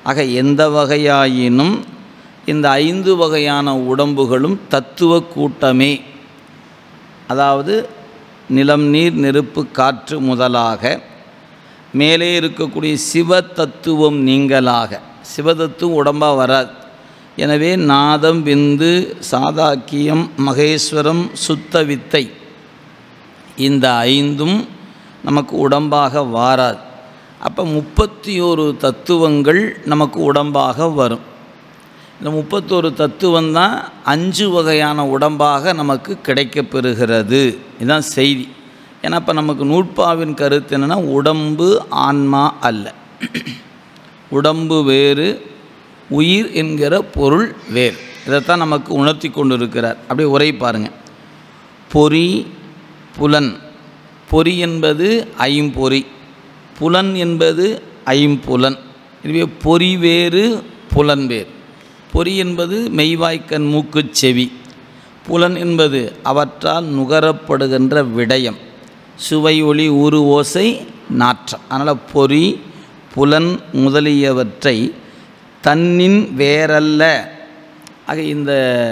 ஆக எந்த வகையாயினும் இந்த ஐந்து வகையான உடம்புகளும் தத்துவ கூட்டமே அதாவது நிலம் நீர் நெருப்பு காற்று முதலாக மேலே இருக்கக்கூடிய சிவ தத்துவம் நீங்களாக சிவதத்துவம் உடம்பாக வராது எனவே நாதம் விந்து சாதாக்கியம் மகேஸ்வரம் சுத்த வித்தை இந்த ஐந்தும் நமக்கு உடம்பாக வாராது அப்போ முப்பத்தி ஒரு தத்துவங்கள் நமக்கு உடம்பாக வரும் இந்த முப்பத்தோரு தத்துவம் தான் அஞ்சு வகையான உடம்பாக நமக்கு கிடைக்கப் பெறுகிறது இதுதான் செய்தி ஏன்னா இப்போ நமக்கு நூற்பாவின் கருத்து என்னென்னா உடம்பு ஆன்மா அல்ல உடம்பு வேறு உயிர் என்கிற பொருள் வேறு இதைத்தான் நமக்கு உணர்த்தி கொண்டு இருக்கிறார் அப்படியே உரை பாருங்கள் பொறி புலன் பொறி என்பது ஐம்பொறி புலன் என்பது ஐம்புலன் எனவே பொறி வேறு புலன் வேறு பொறி என்பது மெய்வாய்க்கண் மூக்கு செவி புலன் என்பது அவற்றால் நுகரப்படுகின்ற விடயம் சுவை ஒளி ஊறு ஓசை நாற்றம் அதனால் பொறி புலன் முதலியவற்றை தன்னின் வேறல்ல ஆக இந்த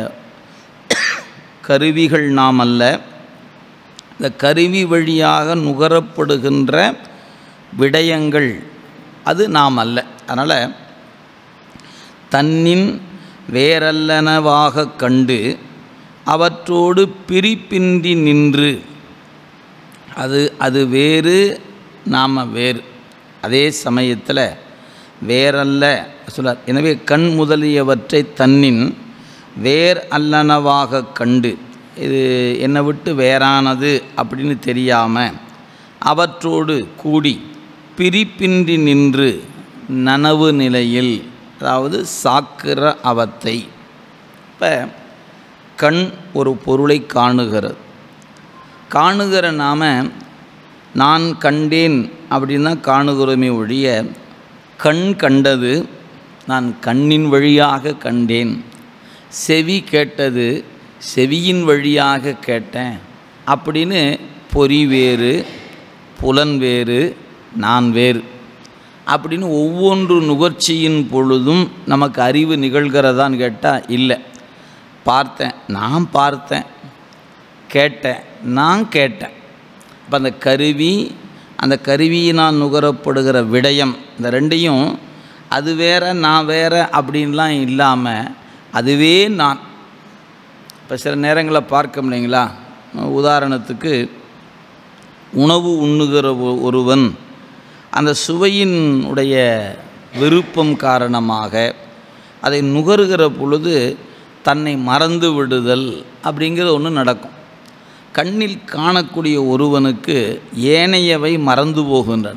கருவிகள் நாம் அல்ல இந்த கருவி வழியாக நுகரப்படுகின்ற விடயங்கள் அது நாம் அல்ல அதனால் தன்னின் வேறல்லனவாக கண்டு அவற்றோடு பிரிப்பின்றி நின்று அது அது வேறு நாம் வேறு அதே சமயத்தில் வேறல்ல சொல்லார் எனவே கண் முதலியவற்றை தன்னின் வேர் அல்லனவாக கண்டு இது என்னை விட்டு வேறானது அப்படின்னு தெரியாமல் அவற்றோடு கூடி பிரிப்பின்றி நின்று நனவு நிலையில் அதாவது சாக்கிர அவத்தை இப்போ கண் ஒரு பொருளை காணுகிறது காணுகிற நாம நான் கண்டேன் அப்படின்னு தான் காணுகிறோமே ஒழிய கண் கண்டது நான் கண்ணின் வழியாக கண்டேன் செவி கேட்டது செவியின் வழியாக கேட்டேன் அப்படின்னு பொறி வேறு புலன் வேறு நான் வேறு அப்படின்னு ஒவ்வொன்று நுகர்ச்சியின் பொழுதும் நமக்கு அறிவு நிகழ்கிறதான்னு கேட்டால் இல்லை பார்த்தேன் நான் பார்த்தேன் கேட்டேன் நான் கேட்டேன் இப்போ அந்த கருவி அந்த கருவியினால் நுகரப்படுகிற விடயம் இந்த ரெண்டையும் அது வேற நான் வேற அப்படின்லாம் இல்லாமல் அதுவே நான் இப்போ சில நேரங்களில் பார்க்க முடியுங்களா உதாரணத்துக்கு உணவு உண்ணுகிற ஒ- ஒருவன் அந்த சுவையின் உடைய விருப்பம் காரணமாக அதை நுகருகிற பொழுது தன்னை மறந்து விடுதல் அப்படிங்கிறது ஒன்று நடக்கும் கண்ணில் காணக்கூடிய ஒருவனுக்கு ஏனையவை மறந்து போகின்றன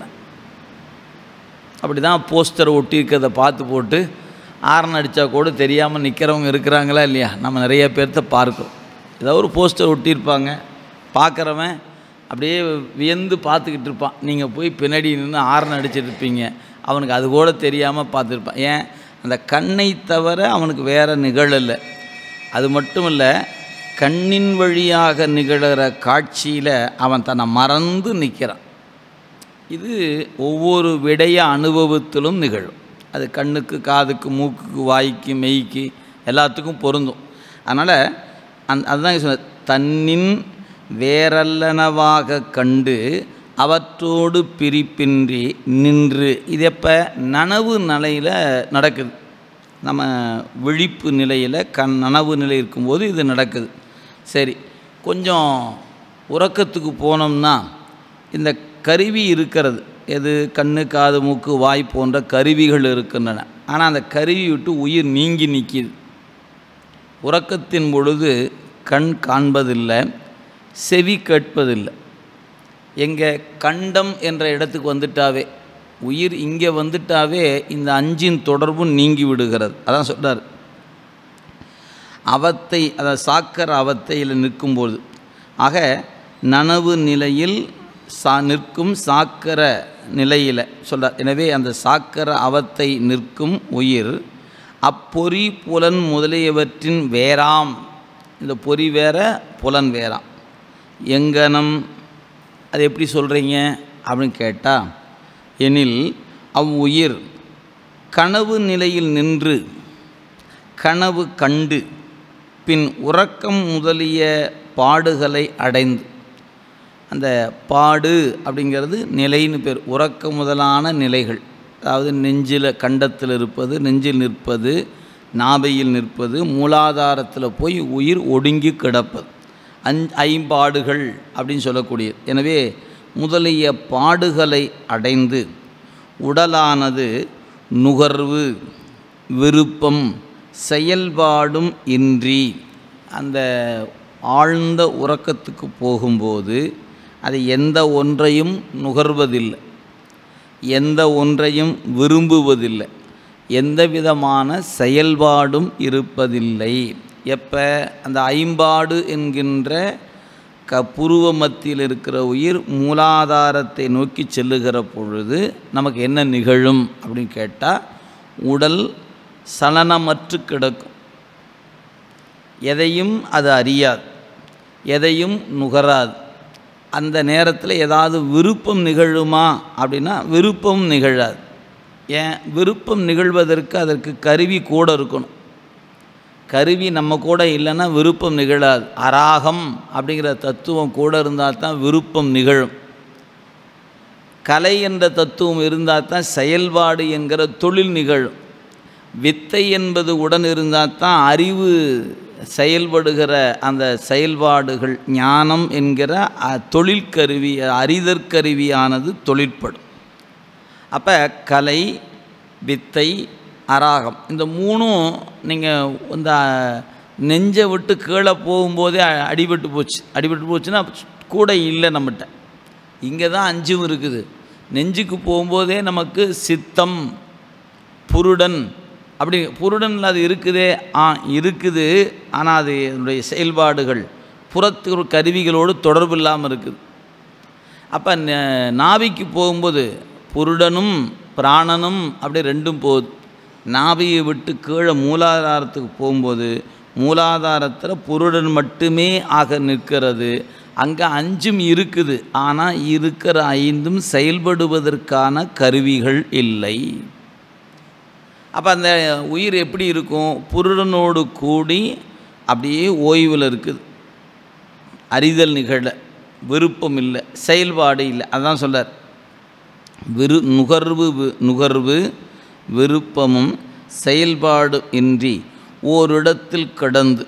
அப்படி தான் போஸ்டர் ஒட்டியிருக்கிறத பார்த்து போட்டு ஆரன் அடித்தா கூட தெரியாமல் நிற்கிறவங்க இருக்கிறாங்களா இல்லையா நம்ம நிறைய பேர்த்த பார்க்குறோம் ஏதோ ஒரு போஸ்டர் ஒட்டியிருப்பாங்க பார்க்குறவன் அப்படியே வியந்து பார்த்துக்கிட்டு இருப்பான் நீங்கள் போய் பின்னாடி நின்று ஆரன் அடிச்சிட்டு இருப்பீங்க அவனுக்கு அது கூட தெரியாமல் பார்த்துருப்பான் ஏன் அந்த கண்ணை தவிர அவனுக்கு வேறு நிகழலை அது மட்டும் இல்லை கண்ணின் வழியாக நிகழ்கிற காட்சியில் அவன் தன்னை மறந்து நிற்கிறான் இது ஒவ்வொரு விடய அனுபவத்திலும் நிகழும் அது கண்ணுக்கு காதுக்கு மூக்குக்கு வாய்க்கு மெய்க்கு எல்லாத்துக்கும் பொருந்தும் அதனால் அந் அதுதான் சொன்ன தன்னின் வேறல்லனவாக கண்டு அவற்றோடு பிரிப்பின்றி நின்று இது எப்போ நனவு நிலையில் நடக்குது நம்ம விழிப்பு நிலையில் கண் நனவு நிலை இருக்கும்போது இது நடக்குது சரி கொஞ்சம் உறக்கத்துக்கு போனோம்னா இந்த கருவி இருக்கிறது எது கண்ணு காது மூக்கு வாய் போன்ற கருவிகள் இருக்கின்றன ஆனால் அந்த கருவி விட்டு உயிர் நீங்கி நிற்கிது உறக்கத்தின் பொழுது கண் காண்பதில்லை செவி கேட்பதில்லை எங்கே கண்டம் என்ற இடத்துக்கு வந்துட்டாவே உயிர் இங்கே வந்துட்டாவே இந்த அஞ்சின் தொடர்பும் நீங்கி விடுகிறது அதான் சொல்றார் அவத்தை அதாவது சாக்கர அவத்தையில் நிற்கும்போது ஆக நனவு நிலையில் சா நிற்கும் சாக்கர நிலையில் சொல்றார் எனவே அந்த சாக்கர அவத்தை நிற்கும் உயிர் அப்பொறி புலன் முதலியவற்றின் வேறாம் இந்த பொறி வேற புலன் வேறாம் எங்கனம் அது எப்படி சொல்கிறீங்க அப்படின்னு கேட்டால் எனில் அவ்வுயிர் கனவு நிலையில் நின்று கனவு கண்டு பின் உறக்கம் முதலிய பாடுகளை அடைந்து அந்த பாடு அப்படிங்கிறது நிலைன்னு பேர் உறக்க முதலான நிலைகள் அதாவது நெஞ்சில் கண்டத்தில் இருப்பது நெஞ்சில் நிற்பது நாபையில் நிற்பது மூலாதாரத்தில் போய் உயிர் ஒடுங்கி கிடப்பது அஞ் ஐம்பாடுகள் அப்படின்னு சொல்லக்கூடியது எனவே முதலிய பாடுகளை அடைந்து உடலானது நுகர்வு விருப்பம் செயல்பாடும் இன்றி அந்த ஆழ்ந்த உறக்கத்துக்கு போகும்போது அது எந்த ஒன்றையும் நுகர்வதில்லை எந்த ஒன்றையும் விரும்புவதில்லை எந்த விதமான செயல்பாடும் இருப்பதில்லை எப்போ அந்த ஐம்பாடு என்கின்ற க புருவ மத்தியில் இருக்கிற உயிர் மூலாதாரத்தை நோக்கி செல்லுகிற பொழுது நமக்கு என்ன நிகழும் அப்படின்னு கேட்டால் உடல் சலனமற்று கிடக்கும் எதையும் அது அறியாது எதையும் நுகராது அந்த நேரத்தில் ஏதாவது விருப்பம் நிகழுமா அப்படின்னா விருப்பம் நிகழாது ஏன் விருப்பம் நிகழ்வதற்கு அதற்கு கருவி கூட இருக்கணும் கருவி நம்ம கூட இல்லைன்னா விருப்பம் நிகழாது அராகம் அப்படிங்கிற தத்துவம் கூட இருந்தால் தான் விருப்பம் நிகழும் கலை என்ற தத்துவம் இருந்தால் தான் செயல்பாடு என்கிற தொழில் நிகழும் வித்தை என்பது உடன் இருந்தால் தான் அறிவு செயல்படுகிற அந்த செயல்பாடுகள் ஞானம் என்கிற அ- தொழிற்கருவி அறிதற்கருவியானது தொழிற்படும் அப்போ கலை வித்தை அராகம் இந்த மூணும் நீங்கள் இந்த நெஞ்சை விட்டு கீழே போகும்போதே அ- அடிபட்டு போச்சு அடிபட்டு போச்சுன்னா கூட இல்லை நம்மகிட்ட இங்கே தான் அஞ்சும் இருக்குது நெஞ்சுக்கு போகும்போதே நமக்கு சித்தம் புருடன் அப்படி புருடனில் அது இருக்குதே ஆ இருக்குது ஆனால் அது அதனுடைய செயல்பாடுகள் புறத்து ஒரு கருவிகளோடு தொடர்பு இல்லாமல் இருக்குது அப்போ நாபிக்கு போகும்போது புருடனும் பிராணனும் அப்படி ரெண்டும் போகுது நாபியை விட்டு கீழே மூலாதாரத்துக்கு போகும்போது மூலாதாரத்தில் புருடன் மட்டுமே ஆக நிற்கிறது அங்கே அஞ்சும் இருக்குது ஆனால் இருக்கிற ஐந்தும் செயல்படுவதற்கான கருவிகள் இல்லை அப்போ அந்த உயிர் எப்படி இருக்கும் புருடனோடு கூடி அப்படியே ஓய்வில் இருக்குது அறிதல் நிகழ விருப்பம் இல்லை செயல்பாடு இல்லை அதான் சொல்றார் விரு நுகர்வு வி- நுகர்வு விருப்பமும் செயல்பாடு இன்றி ஓரிடத்தில் கிடந்து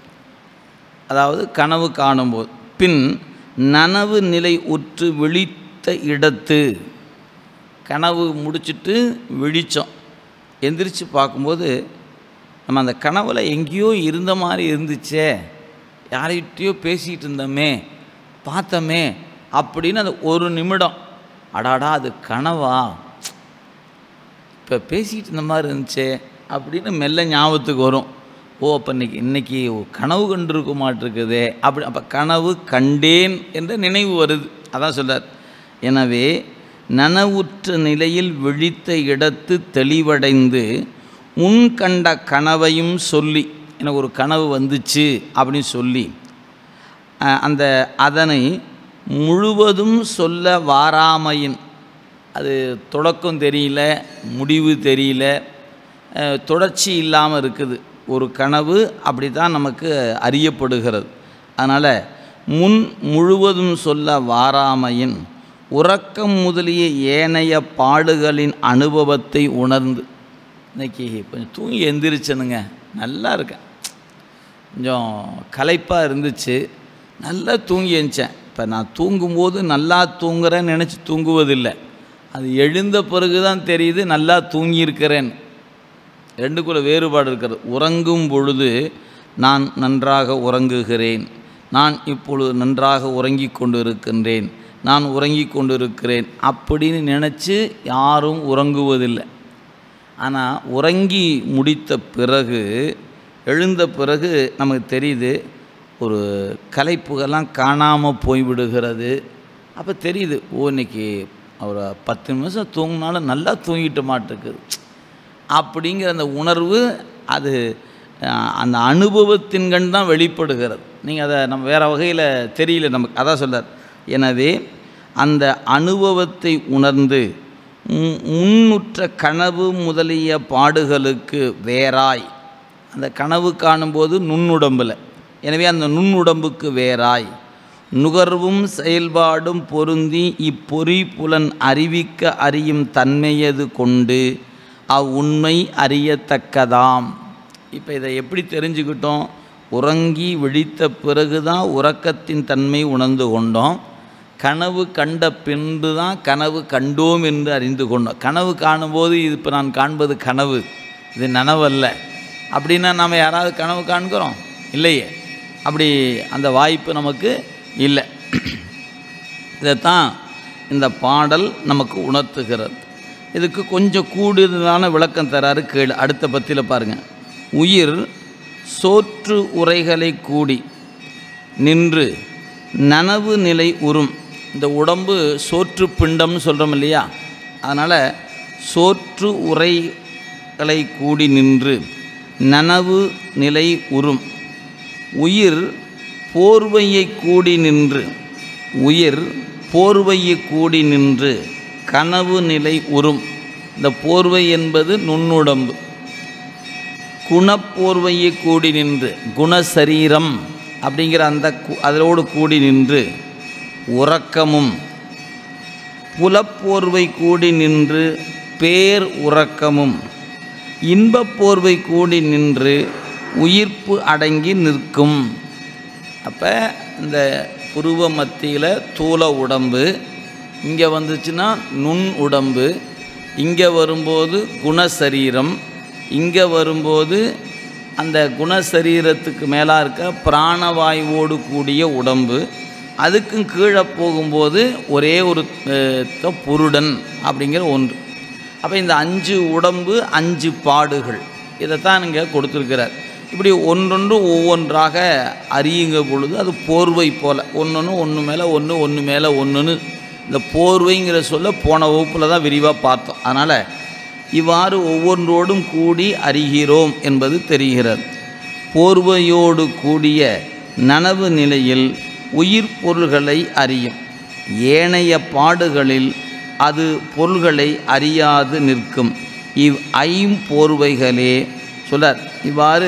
அதாவது கனவு காணும்போது பின் நனவு நிலை உற்று விழித்த இடத்து கனவு முடிச்சிட்டு விழித்தோம் எந்திரிச்சு பார்க்கும்போது நம்ம அந்த கனவுல எங்கேயோ இருந்த மாதிரி இருந்துச்சே யார்கிட்டயோ பேசிகிட்டு இருந்தோமே பார்த்தோமே அப்படின்னு அந்த ஒரு நிமிடம் அடாடா அது கனவா இப்போ பேசிகிட்டு இருந்த மாதிரி இருந்துச்சே அப்படின்னு மெல்ல ஞாபகத்துக்கு வரும் ஓ அப்போ இன்னைக்கு இன்னைக்கு கனவு கண்டிருக்க மாட்டிருக்குதே அப்படி அப்போ கனவு கண்டேன் என்ற நினைவு வருது அதான் சொல்றார் எனவே நனவுற்ற நிலையில் விழித்த இடத்து தெளிவடைந்து முன் கண்ட கனவையும் சொல்லி எனக்கு ஒரு கனவு வந்துச்சு அப்படின்னு சொல்லி அஹ், அந்த அதனை முழுவதும் சொல்ல வாராமையின் அது தொடக்கம் தெரியல முடிவு தெரியல அஹ், தொடர்ச்சி இல்லாமல் இருக்குது ஒரு கனவு அப்படி தான் நமக்கு அறியப்படுகிறது அதனால் முன் முழுவதும் சொல்ல வாராமையின் உறக்கம் முதலிய ஏனைய பாடுகளின் அனுபவத்தை உணர்ந்து இன்னைக்கு கொஞ்சம் தூங்கி எந்திரிச்சனுங்க நல்லா இருக்கேன் கொஞ்சம் களைப்பாக இருந்துச்சு நல்லா தூங்கி எழுந்தேன் இப்போ நான் தூங்கும்போது நல்லா தூங்குறேன்னு நினச்சி தூங்குவதில்லை அது எழுந்த பிறகு தான் தெரியுது நல்லா தூங்கியிருக்கிறேன் ரெண்டுக்குள்ள வேறுபாடு இருக்கிறது உறங்கும் பொழுது நான் நன்றாக உறங்குகிறேன் நான் இப்பொழுது நன்றாக உறங்கிக் கொண்டு இருக்கின்றேன் நான் உறங்கிக் கொண்டு இருக்கிறேன் அப்படின்னு நினச்சி யாரும் உறங்குவதில்லை ஆனால் உறங்கி முடித்த பிறகு எழுந்த பிறகு நமக்கு தெரியுது ஒரு களைப்புகள்லாம் காணாமல் போய்விடுகிறது அப்போ தெரியுது ஓ இன்னைக்கு ஒரு பத்து நிமிஷம் தூங்கினாலும் நல்லா தூங்கிட்ட மாட்டிருக்குது அப்படிங்கிற அந்த உணர்வு அது அஹ், அந்த அனுபவத்தின் கண் தான் வெளிப்படுகிறது நீங்கள் அதை நம்ம வேறு வகையில் தெரியல நமக்கு அதான் சொல்றார் எனவே அந்த அனுபவத்தை உணர்ந்து மு- முன்னுற்ற கனவு முதலிய பாடுகளுக்கு வேறாய் அந்த கனவு காணும்போது நுண்ணுடம்பில் எனவே அந்த நுண்ணுடம்புக்கு வேறாய் நுகர்வும் செயல்பாடும் பொருந்தி இப்பொறி புலன் அறிவிக்க அறியும் தன்மையது கொண்டு அவ்வுண்மை அறியத்தக்கதாம் இப்போ இதை எப்படி தெரிஞ்சுக்கிட்டோம் உறங்கி விழித்த பிறகு தான் உறக்கத்தின் தன்மை உணர்ந்து கொண்டோம் கனவு கண்ட பின்பு தான் கனவு கண்டோம் என்று அறிந்து கொண்டோம் கனவு காணும்போது இது இப்போ நான் காண்பது கனவு இது நனவல்ல அப்படின்னா நம்ம யாராவது கனவு காண்கிறோம் இல்லையே அப்படி அந்த வாய்ப்பு நமக்கு இல்லை இதைத்தான் இந்த பாடல் நமக்கு உணர்த்துகிறது இதுக்கு கொஞ்சம் கூடுதலான விளக்கம் தராரு கேளு அடுத்த பத்தியில் பாருங்கள் உயிர் சோற்று உரைகளை கூடி நின்று நனவு நிலை உறும் இந்த உடம்பு சோற்று பிண்டம்னு சொல்கிறோம் இல்லையா அதனால் சோற்று உரைகளை கூடி நின்று நனவு நிலை உறும் உயிர் போர்வையை கூடி நின்று உயிர் போர்வையை கூடி நின்று கனவு நிலை உறும் இந்த போர்வை என்பது நுண்ணுடம்பு குணப்போர்வையை கூடி நின்று குணசரீரம் அப்படிங்கிற அந்த கு- அதோடு கூடி நின்று உறக்கமும் புலப்போர்வை கூடி நின்று பேர் உறக்கமும் இன்பப் போர்வை கூடி நின்று உயிர்ப்பு அடங்கி நிற்கும் அப்போ இந்த புருவ மத்தியில் தூல உடம்பு இங்கே வந்துச்சுன்னா நுண் உடம்பு இங்கே வரும்போது குணசரீரம் இங்கே வரும்போது அந்த குணசரீரத்துக்கு மேலாக இருக்க பிராணவாயுவோடு கூடிய உடம்பு அதுக்கும் கீழே போகும்போது ஒரே ஒரு அஹ், த- புருடன் அப்படிங்கிற ஒன்று அப்போ இந்த அஞ்சு உடம்பு அஞ்சு பாடுகள் இதைத்தான் இங்கே கொடுத்துருக்கிறார் இப்படி ஒன்றொன்று ஒவ்வொன்றாக அறியுங்க பொழுது அது போர்வை போல் ஒன்றொன்று ஒன்று மேலே ஒன்று ஒன்று மேலே ஒன்றுன்னு இந்த போர்வைங்கிற சொல்ல போன வகுப்பில் தான் விரிவாக பார்த்தோம் அதனால் இவ்வாறு ஒவ்வொன்றோடும் கூடி அறிகிறோம் என்பது தெரிகிறது போர்வையோடு கூடிய நனவு நிலையில் உயிர் பொருள்களை அறியும் ஏனைய பாடுகளில் அது பொருள்களை அறியாது நிற்கும் இவ் ஐம்போர்வைகளே சொல்லார் இவ்வாறு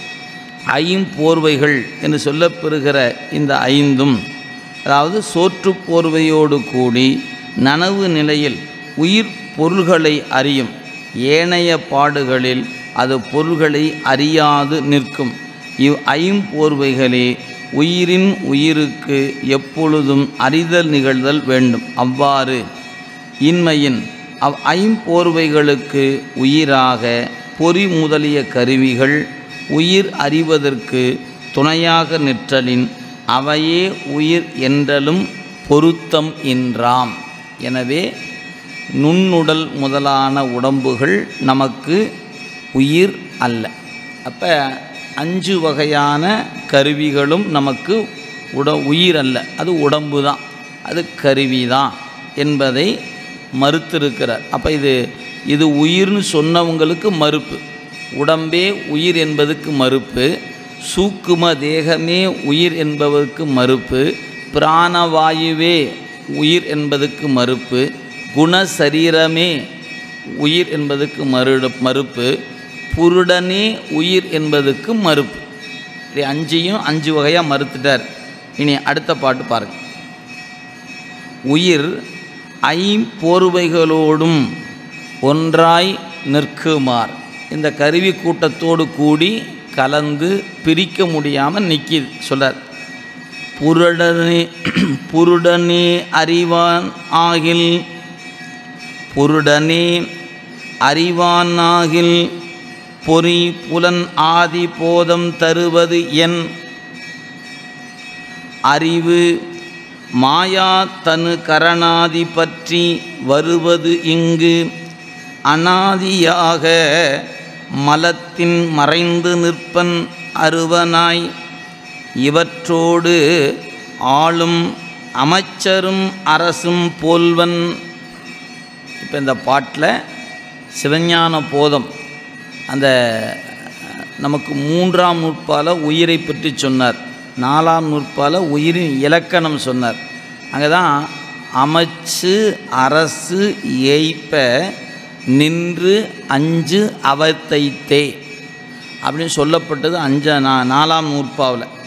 ஐம்போர்வைகள் என்று சொல்லப்பெறுகிற இந்த ஐந்தும் அதாவது சோற்று போர்வையோடு கூடி நனவு நிலையில் உயிர் பொருள்களை அறியும் ஏனைய பாடுகளில் அது பொருள்களை அறியாது நிற்கும் இவ் ஐம்போர்வைகளே உயிரின் உயிருக்கு எப்பொழுதும் அறிதல் நிகழ்தல் வேண்டும் அவ்வாறு இன்மையின் அவ் ஐம்போர்வைகளுக்கு உயிராக பொறி முதலிய கருவிகள் உயிர் அறிவதற்கு துணையாக நிற்றலின் அவையே உயிர் என்றலும் பொருத்தம் என்றாம் எனவே நுண்ணுடல் முதலான உடம்புகள் நமக்கு உயிர் அல்ல அப்போ அஞ்சு வகையான கருவிகளும் நமக்கு உட உயிர் அல்ல அது உடம்பு தான் அது கருவி தான் என்பதை மறுத்திருக்கிறார் அப்போ இது இது உயிர்னு சொன்னவங்களுக்கு மறுப்பு உடம்பே உயிர் என்பதுக்கு மறுப்பு சூக்கும தேகமே உயிர் என்பதற்கு மறுப்பு பிராணவாயுவே உயிர் என்பதற்கு மறுப்பு குணசரீரமே உயிர் என்பதற்கு மறு மறுப்பு புருடனே உயிர் என்பதற்கு மறுப்பு இப்படி அஞ்சையும் அஞ்சு வகையாக மறுத்துட்டார் இனி அடுத்த பாட்டு பாருங்க உயிர் ஐம்பொறுவைகளோடும் ஒன்றாய் நிற்குமார் இந்த கருவி கூட்டத்தோடு கூடி கலந்து பிரிக்க முடியாமல் நிற்கிது சொல்றார் புருடனே புருடனே அறிவான் ஆகில் புருடனே அறிவான் ஆகில் பொறி புலன் ஆதி போதம் தருவது என் அறிவு மாயா தனு கரணாதி பற்றி வருவது இங்கு அனாதியாக மலத்தின் மறைந்து நிற்பன் அருவனாய் இவற்றோடு ஆளும் அமைச்சரும் அரசும் போல்வன் இப்போ இந்த பாட்டில் சிவஞான போதம் அந்த நமக்கு மூன்றாம் நூற்பால உயிரை பற்றி சொன்னார் நாலாம் நூற்பால உயிரின் இலக்கணம் சொன்னார் அங்கே தான் அமைச்சு அரசு ஏய்ப்ப நின்று அஞ்சு அவத்தைத்தே அப்படின்னு சொல்லப்பட்டது அஞ்ச நா நாலாம் நூற்பாவில்